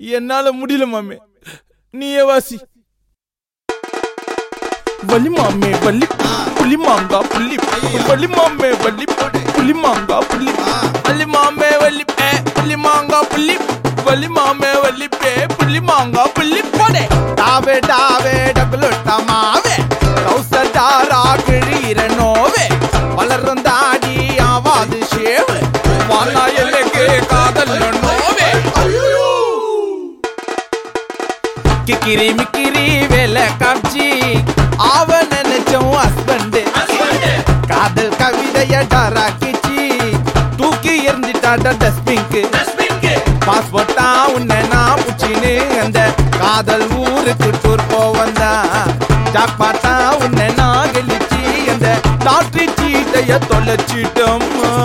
என்னால முடியல மாமே நீயே வாசி வலி மாமே வலி புலி மாங்கா புள்ளி வலி மாமே வலி புலி மாங்கா புள்ளி வலி மாமே வலி பே புலி மாங்கா புள்ளி வலி மாமே வலி பே புலி மாங்கா புள்ளி போடே டாவே டாவே டபுளுட்ட மாவே கௌசடாரா கிழீர நோவே வளரும் தாடி ஆவாது ஷேவு வானா எல்லைக்கு காதல் நோவே கிக்கிரி மிக்கிரி வேலை காமிச்சி அவ நினைச்சோம் ஹஸ்பண்ட் காதல் கவிதைய டராக்கிச்சி தூக்கி எறிஞ்சிட்டாட்ட டஸ்ட்பின்க்கு பாஸ்போர்ட்டா உன்னை நான் புச்சின்னு அந்த காதல் ஊருக்கு டூர் போவந்தா ஜாக்பாட்டா உன்னை நான் கழிச்சு அந்த லாட்ரி சீட்டைய தொலைச்சிட்டோம்மா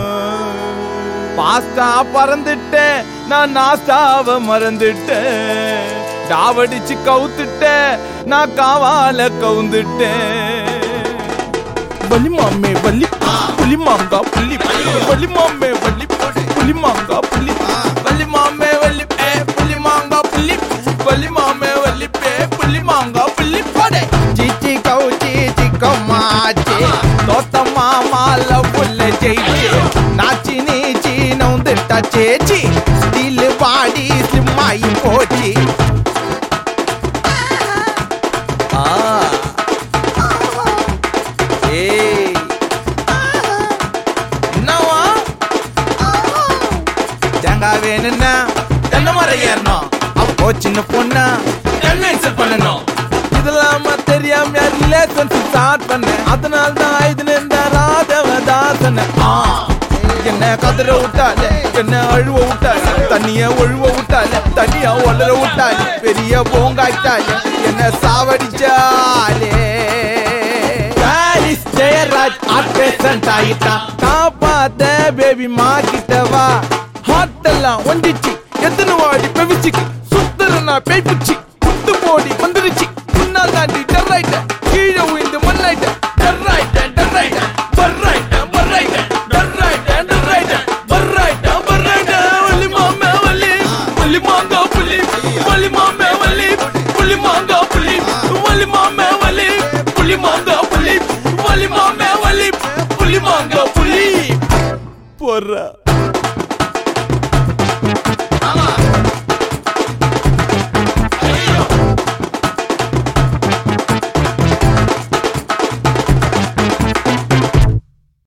பாஸ்டா பறந்துட்டேன் நான் நாஸ்டாவ மறந்துட்டேன் டாவடிச்சு கவுத்துட்டேன் நான் காவால கவுந்துட்டேன் வலி மாமே வலி புலி மாங்கா புள்ளி வலி மாமே வலி புலி மாங்கா புள்ளி வலி மாமே வலி பே புலி மாங்கா புள்ளி வலி மாமே வலி பே புலி மாங்கா புள்ளி போடே சிச்சி கவுச்சி சிக்கம்மாச்சி தோத்த மாமால புல்ல ஜெயிச்சு நாச்சி நீச்சி நவுந்துட்டா சேச்சி ஸ்டீல் பாடி ஸ்லிம்மாயி போச்சு ஆ ஏய் என்னவா தேங்காய் வேணும்னா தென்னை மரம் ஏறணும் அப்போ சின்ன பொண்ணா என்ன இன்சல்ட் பண்ணணும் இதெல்லாம தெரியாம ரிலேஷன்ஷிப் ஸ்டார்ட் பண்ணேன் அதனால தான் இது நின்ற ராதவதாசன என்ன கதற விட்டாலே என்ன அழுவ விட்டாலே தண்ணிய ஒழுவ விட்டாலே தண்ணிய ஒளர விட்டாலே பெரிய போங்காய்ட்டாலே என்ன சாவடிச்சாலே பாரிஸ் ஜெயராஜ் ஆர்டிஸ்ட் ஆயிட்டான் காப்பாத்த பேபி மா கிட்ட வா ஹார்ட் எல்லாம் ஒண்டிச்சு எத்தனை வாடி பெவிச்சுக்கு சுத்துறனா பேய் பிடிச்சி குத்து போடி வந்துருச்சு முன்னால் தாண்டி டர்ரைட்ட கீழே உயிந்து மண்ணாயிட்ட டர்ரைட்ட டர்ரைட்ட பர்ரைட்ட பர்ரைட்ட டர்ரைட்ட டர்ரைட்ட பர்ரைட்ட பர்ரைட்ட வலி மாமே வலி வலி மாங்கா புலி வலி மாமே வலி புலி மாங்கா புலி வலி மாமே வலி புலி மாங்கா புலி வலி மாமே வலி புலி மாங்கா புலி போடுறா